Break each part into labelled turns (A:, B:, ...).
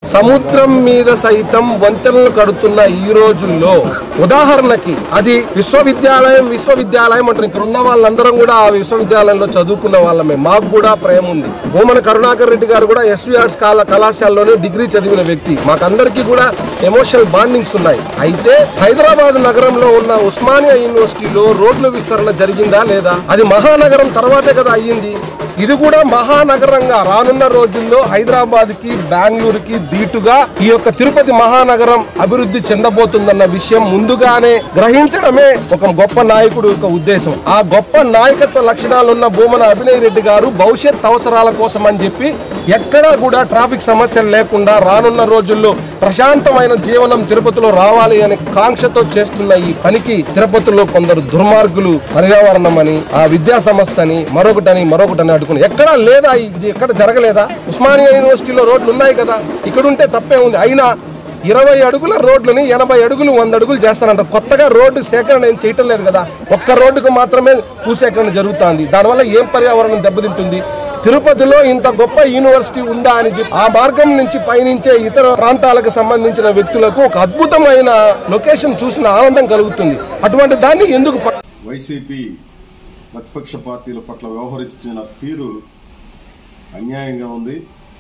A: సముద్రం మీద సైతం వంతెనలు కడుతున్న ఈ రోజుల్లో ఉదాహరణకి అది విశ్వవిద్యాలయం విశ్వవిద్యాలయం అంటారు ఇక్కడ ఉన్న వాళ్ళందరం కూడా ఆ విశ్వవిద్యాలయంలో చదువుకున్న వాళ్ళమే మాకు కూడా ప్రేమ ఉంది భూమన కరుణాకర్ రెడ్డి గారు కూడా ఎస్వి ఆర్ట్స్ కాల కళాశాలలోనే డిగ్రీ చదివిన వ్యక్తి మాకందరికీ కూడా ఎమోషనల్ బాండింగ్స్ ఉన్నాయి అయితే హైదరాబాద్ నగరంలో ఉన్న ఉస్మానియా యూనివర్సిటీలో రోడ్ల విస్తరణ జరిగిందా లేదా అది మహానగరం తర్వాతే కదా అయ్యింది ఇది కూడా మహానగరంగా రానున్న రోజుల్లో హైదరాబాద్ కి బెంగళూరు కి దీటుగా ఈ యొక్క తిరుపతి మహానగరం అభివృద్ధి చెందబోతుందన్న విషయం ముందుగానే గ్రహించడమే ఒక గొప్ప నాయకుడు యొక్క ఉద్దేశం ఆ గొప్ప నాయకత్వ లక్షణాలున్న భూమన అభినయ్ రెడ్డి గారు భవిష్యత్ అవసరాల కోసం అని చెప్పి ఎక్కడా కూడా ట్రాఫిక్ సమస్యలు లేకుండా రానున్న రోజుల్లో ప్రశాంతమైన జీవనం తిరుపతిలో రావాలి అనే కాంక్షతో చేస్తున్న ఈ పనికి తిరుపతిలో కొందరు దుర్మార్గులు పర్యావరణం అని ఆ విద్యా సంస్థ అని మరొకటని మరొకటని అడుగుని ఎక్కడా లేదా ఇది ఎక్కడ జరగలేదా ఉస్మానియా యూనివర్సిటీలో రోడ్లు ఉన్నాయి కదా ఇక్కడ ఉంటే తప్పే ఉంది అయినా ఇరవై అడుగుల రోడ్లని ఎనభై అడుగులు వంద అడుగులు చేస్తారంట కొత్తగా రోడ్డు సేకరణ ఏం చేయటం లేదు కదా ఒక్క రోడ్డుకు మాత్రమే భూసేకరణ జరుగుతుంది దానివల్ల ఏం పర్యావరణం దెబ్బతింటుంది తిరుపతిలో ఇంత గొప్ప యూనివర్సిటీ ఉందా అని చెప్పి ఆ మార్గం నుంచి పయనించే ఇతర ప్రాంతాలకు సంబంధించిన వ్యక్తులకు ఒక అద్భుతమైన లొకేషన్ చూసిన ఆనందం కలుగుతుంది అటువంటి దాన్ని ఎందుకు ప-
B: వైసీపీ ప్రతిపక్ష పార్టీల పట్ల వ్యవహరిస్తున్న తీరు అన్యాయంగా ఉంది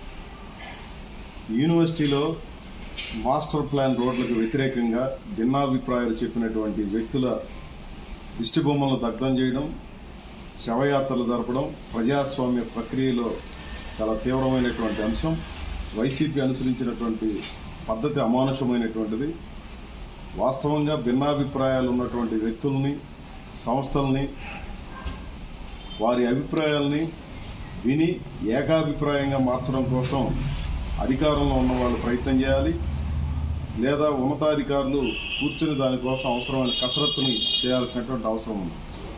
B: యూనివర్సిటీలో మాస్టర్ ప్లాన్ రోడ్లకు వ్యతిరేకంగా భిన్నాభిప్రాయాలు చెప్పినటువంటి వ్యక్తుల దిష్టి బొమ్మలను దగ్ధం చేయడం శవయాత్రలు జరపడం ప్రజాస్వామ్య ప్రక్రియలో చాలా తీవ్రమైనటువంటి అంశం వైసీపీ అనుసరించినటువంటి పద్ధతి అమానుషమైనటువంటిది వాస్తవంగా భిన్నాభిప్రాయాలు ఉన్నటువంటి వ్యక్తుల్ని సంస్థల్ని వారి అభిప్రాయాల్ని విని ఏకాభిప్రాయంగా మార్చడం కోసం అధికారంలో ఉన్న వాళ్ళు ప్రయత్నం చేయాలి లేదా ఉన్నతాధికారులు కూర్చుని దానికోసం అవసరమైన కసరత్తుని చేయాల్సినటువంటి అవసరం ఉంది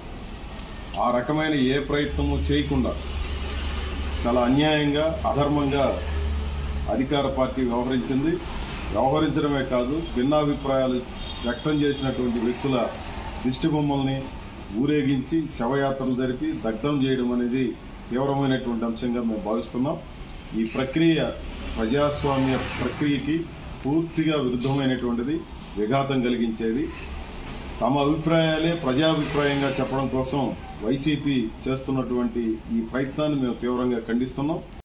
B: ఆ రకమైన ఏ ప్రయత్నము చేయకుండా చాలా అన్యాయంగా అధర్మంగా అధికార పార్టీ వ్యవహరించింది వ్యవహరించడమే కాదు భిన్నాభిప్రాయాలు వ్యక్తం చేసినటువంటి వ్యక్తుల దిష్టి బొమ్మల్ని ఊరేగించి శవయాత్రలు జరిపి దగ్ధం చేయడం అనేది తీవ్రమైనటువంటి అంశంగా మేము భావిస్తున్నాం ఈ ప్రక్రియ ప్రజాస్వామ్య ప్రక్రియకి పూర్తిగా విరుద్ధమైనటువంటిది విఘాతం కలిగించేది తమ అభిప్రాయాలే ప్రజాభిప్రాయంగా చెప్పడం కోసం వైసీపీ చేస్తున్నటువంటి ఈ ప్రయత్నాన్ని మేము తీవ్రంగా ఖండిస్తున్నాం